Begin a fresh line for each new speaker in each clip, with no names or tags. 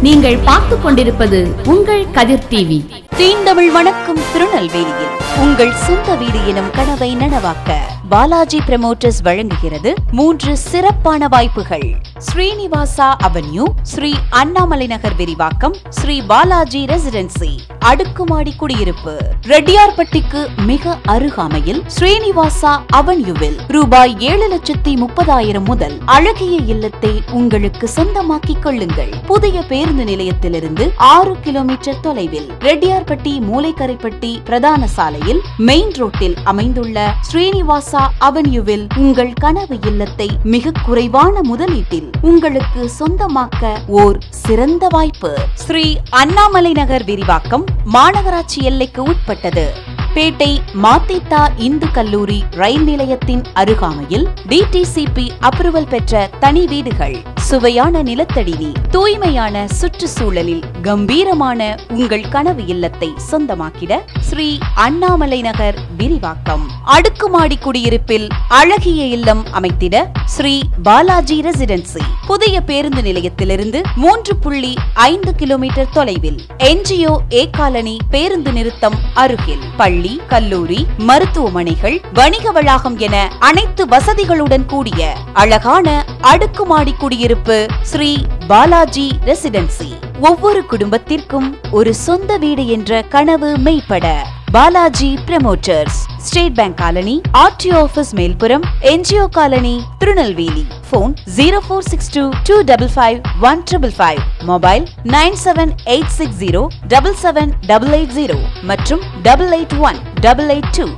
நீங்கள் பார்த்து கொண்டிருப்பது உங்கள் கதிர் டிவி
தீண்டமிழ் வணக்கம் திருநெல்வேலியில் உங்கள் சொந்த வீடு எனும் கனவை நனவாக்க பாலாஜி பிரமோட்டர்ஸ் வழங்குகிறது மூன்று சிறப்பான வாய்ப்புகள் ஸ்ரீனிவாசா அவென்யூ ஸ்ரீ அண்ணாமலை நகர் விரிவாக்கம் ஸ்ரீ பாலாஜி ரெசிடென்சி அடுக்குமாடி குடியிருப்பு ரெட்டியார்பட்டிக்கு மிக அருகாமையில் ஸ்ரீனிவாசா அவென்யூவில் ரூபாய் ஏழு லட்சத்தி முப்பதாயிரம் முதல் அழகிய இல்லத்தை உங்களுக்கு சொந்தமாக்கிக் கொள்ளுங்கள் புதிய பேருந்து நிலையத்திலிருந்து ஆறு கிலோமீட்டர் தொலைவில் ரெட்டியார்பட்டி மூலைக்கரைப்பட்டி பிரதான சாலையில் மெயின் ரோட்டில் அமைந்துள்ள ஸ்ரீனிவாசா அவென்யூவில் உங்கள் கனவு இல்லத்தை மிக குறைவான முதலீட்டில் உங்களுக்கு சொந்தமாக்க ஓர் சிறந்த வாய்ப்பு ஸ்ரீ அண்ணாமலை நகர் விரிவாக்கம் மாநகராட்சி எல்லைக்கு உட்பட்டது பேட்டை மாத்தேத்தா இந்து கல்லூரி ரயில் நிலையத்தின் அருகாமையில் டிடிசிபி அப்ரூவல் பெற்ற தனி வீடுகள் சுவையான நிலத்தடி நீர் தூய்மையான சுற்றுச்சூழலில் கம்பீரமான உங்கள் கனவு இல்லத்தை சொந்தமாக்கிட ஸ்ரீ அண்ணாமலை நகர் விரிவாக்கம் அடுக்குமாடி குடியிருப்பில் அழகிய இல்லம் அமைத்திட ஸ்ரீ பாலாஜி ரெசிடென்சி புதிய பேருந்து நிலையத்திலிருந்து மூன்று புள்ளி ஐந்து கிலோமீட்டர் தொலைவில் என்ஜிஓ ஏ காலனி பேருந்து நிறுத்தம் அருகில் பள்ளி கல்லூரி மருத்துவமனைகள் வணிக வளாகம் என அனைத்து வசதிகளுடன் கூடிய அழகான அடுக்குமாடி குடியிருப்பு ஸ்ரீ பாலாஜி ரெசிடென்சி ஒவ்வொரு குடும்பத்திற்கும் ஒரு சொந்த வீடு என்ற கனவு மெய்ப்பட Balaji promoters state bank colony RTO office மேல்புறம் NGO colony Tirunelveli phone zero four six two two double five one triple five mobile nine seven eight six zero double seven double eight zero மற்றும் double eight one double eight two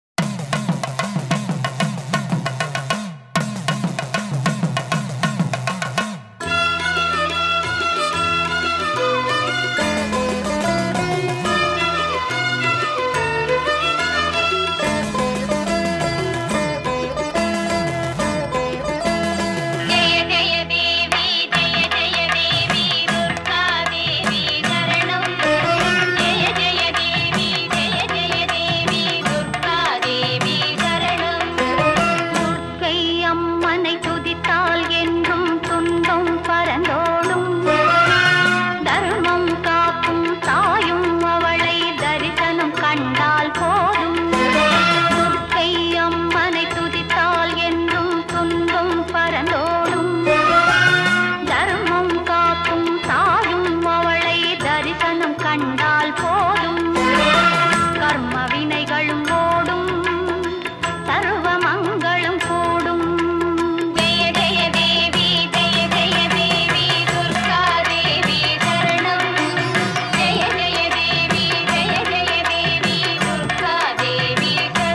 జయ జయ దేవి జయ జయ దేవి దుర్గా దేవి శరణం జయ జయ దేవి జయ జయ దేవి దుర్గా దేవి శరణம் துர்க்கை அம்மனை துதித்தால் என்றும் துன்பம் பரந்தோடும் தர்மம் காக்கும் தாயும் அவளை தரிசனம் கண்டால் போதும் துர்க்கை அம்மனை துதித்தால் என்றும் துன்பம் பரந்தோடும் தர்மம் காக்கும் தாயும் அவளை தரிசனம் கண்டால் போதும் கர்ம வினைகளும் ஓடும் சர்வ மங்களும் கூடும் ஜெய ஜெய தேவி ஜெய ஜெய தேவி துர்கா தேவி சரணம் ஜெய ஜெய தேவி ஜெய ஜெய தேவி துர்கா தேவி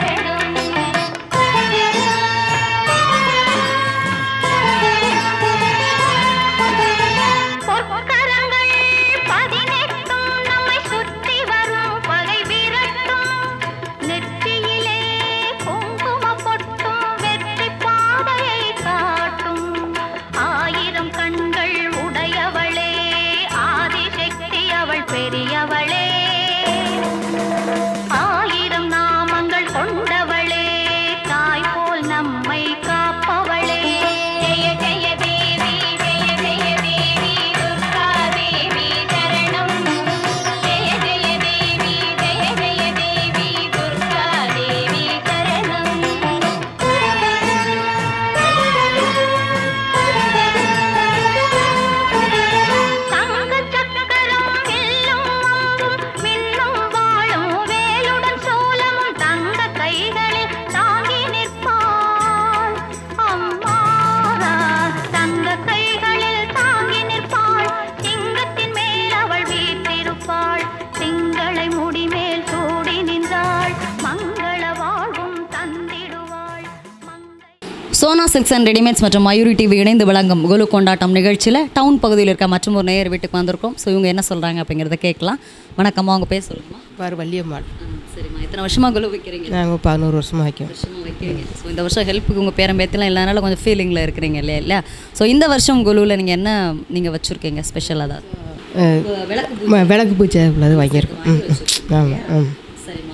சரணம் பொற்கரங்கள் பதினெட்டும் நம்மை சுற்றி வரும் பகை விரட்டும் நெற்றியிலே குங்கும பொட்டும் வெற்றி பாதையை காட்டும் ஆயிரம் கண்கள் உடையவளே ஆதிசக்தி அவள் பெரியவளே ஆயிரம் நாமங்கள் கொண்டவளே தாய் போல் நம்மை காப்பவளே ஜெய ஜெய தேவி ஜெய ஜெய தேவி துர்கா தேவி சரணம் ஜெய ஜெய தேவி ஜெய ஜெய தேவி துர்கா தேவி சரணம் தங்க சக்கரம் வில்லும் அம்பும் மின்னும் வாளும் வேலுடன் சூலமும் தங்க கைகளில் தாங்கி நிற்பாள் அம்மாரா தங்க கைகளில் தாங்கி நிற்பாள் சிங்கத்தின் மேல் அவள் வீற்றிருப்பாள் திங்களை முடிமேல் சூடி நின்றாள் மங்கள வாழ்வும் தந்திடுவாள் மங்கை
சோனா சில்க்ஸ் அண்ட் ரெடிமேட்ஸ் மற்றும் மயூரி டிவி இணைந்து வழங்கும் குலு கொண்டாட்டம் நிகழ்ச்சியில் டவுன் பகுதியில் இருக்க மற்றும் ஒரு நேயர் வீட்டுக்கு வந்திருக்கோம் ஸோ இவங்க என்ன சொல்கிறாங்க அப்படிங்கிறத கேட்கலாம் வணக்கம்மா உங்கள் பேர் சொல்லுங்கம்மா
பாரு வள்ளியம்மாள்
சரிம்மா எத்தனை வருஷமாக குலு வைக்கிறீங்க
நாங்கள் பதினோரு வருஷமாக வைக்கோம்
வருஷமாக வைக்கிறீங்க ஸோ இந்த வருஷம் ஹெல்ப்புக்கு உங்கள் பேரம்பேத்தெல்லாம் இல்லாதனால கொஞ்சம் ஃபீலிங்கில் இருக்கிறீங்க இல்லையா இல்லையா ஸோ இந்த வருஷம் குலுவில் நீங்கள் என்ன நீங்கள் வச்சுருக்கீங்க ஸ்பெஷல் அதாவது
அஹ்,
விளக்கு
ம- விளக்கு பூஜை உள்ளது வாங்கியிருக்கோம் ம் ஆமாம் ம்
சரிம்மா அப்புறம்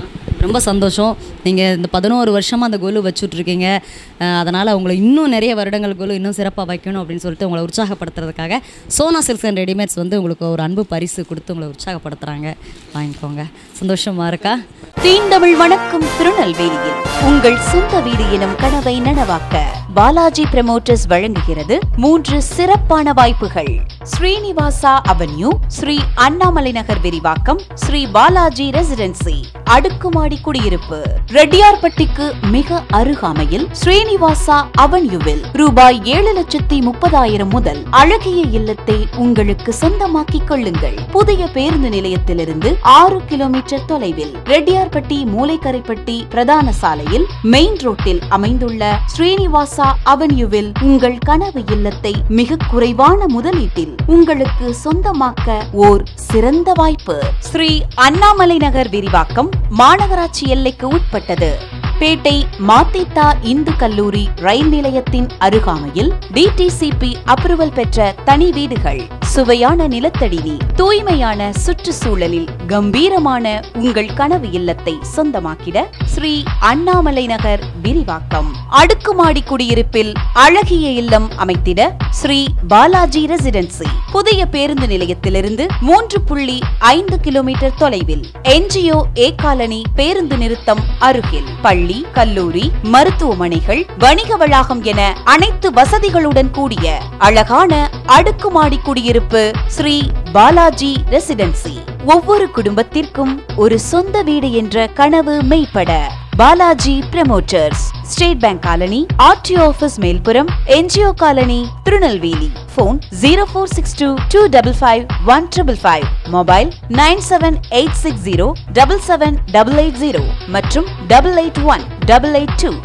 ரொம்ப சந்தோஷம் நீங்கள் இந்த பதினோரு வருஷமாக அந்த கோலு வச்சுட்ருக்கீங்க அதனால் உங்களை இன்னும் நிறைய வருடங்கள் கோலு இன்னும் சிறப்பாக வைக்கணும் அப்படின்னு சொல்லிட்டு உங்களை உற்சாகப்படுத்துறதுக்காக சோனா சில்க்ஸ் அண்ட் ரெடிமேட்ஸ் வந்து உங்களுக்கு ஒரு அன்பு பரிசு கொடுத்து உங்களை உற்சாகப்படுத்துகிறாங்க வாங்கிக்கோங்க சந்தோஷமாக இருக்கா
தீண்டமிழ் வணக்கம் திருநெல்வேலியில் உங்கள் சொந்த வீடு எனும் கனவை நனவாக்க பாலாஜி பிரமோட்டர்ஸ் வழங்குகிறது மூன்று சிறப்பான வாய்ப்புகள் ஸ்ரீனிவாசா அவென்யூ ஸ்ரீ அண்ணாமலை நகர் விரிவாக்கம் ஸ்ரீ பாலாஜி ரெசிடென்சி அடுக்குமாடி குடியிருப்பு ரெட்டியார்பட்டிக்கு மிக அருகாமையில் ஸ்ரீனிவாசா அவென்யூவில் ரூபாய் ஏழு லட்சத்தி முப்பதாயிரம் முதல் அழகிய இல்லத்தை உங்களுக்கு சொந்தமாக்கிக் கொள்ளுங்கள் புதிய பேருந்து நிலையத்திலிருந்து ஆறு கிலோமீட்டர் தொலைவில் ரெட்டியார்பட்டி மூலைக்கரைப்பட்டி பிரதான சாலையில் மெயின் ரோட்டில் அமைந்துள்ள ஸ்ரீனிவாசா அவென்யூவில் உங்கள் கனவு இல்லத்தை மிக குறைவான முதலீட்டில் உங்களுக்கு சொந்தமாக்க ஓர் சிறந்த வாய்ப்பு ஸ்ரீ அண்ணாமலை நகர் விரிவாக்கம் மாநகராட்சி எல்லைக்கு உட்பட்டது பேட்டை மாத்தேத்தா இந்து கல்லூரி ரயில் நிலையத்தின் அருகாமையில் டிடிசிபி அப்ரூவல் பெற்ற தனி வீடுகள் சுவையான நிலத்தடி நீர் தூய்மையான சுற்றுச்சூழலில் கம்பீரமான உங்கள் கனவு இல்லத்தை சொந்தமாக்கிட ஸ்ரீ அண்ணாமலை நகர் விரிவாக்கம் அடுக்குமாடி குடியிருப்பில் அழகிய இல்லம் அமைத்திட ஸ்ரீ பாலாஜி ரெசிடென்சி புதிய பேருந்து நிலையத்திலிருந்து மூன்று புள்ளி ஐந்து கிலோமீட்டர் தொலைவில் என்ஜிஓ ஏ காலனி பேருந்து நிறுத்தம் அருகில் பள்ளி கல்லூரி மருத்துவமனைகள் வணிக வளாகம் என அனைத்து வசதிகளுடன் கூடிய அழகான அடுக்குமாடி குடியிருப்பு ஸ்ரீ பாலாஜி ரெசிடென்சி ஒவ்வொரு குடும்பத்திற்கும் ஒரு சொந்த வீடு என்ற கனவு மெய்ப்பட Balaji promoters state bank colony RTO office மேல்புறம் NGO colony Tirunelveli phone zero four six two two double five one triple five mobile nine seven eight six zero double seven double eight zero மற்றும் double eight one double eight two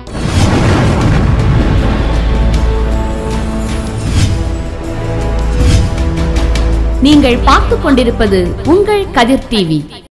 நீங்கள் பார்த்து கொண்டிருப்பது உங்கள் கதிர் TV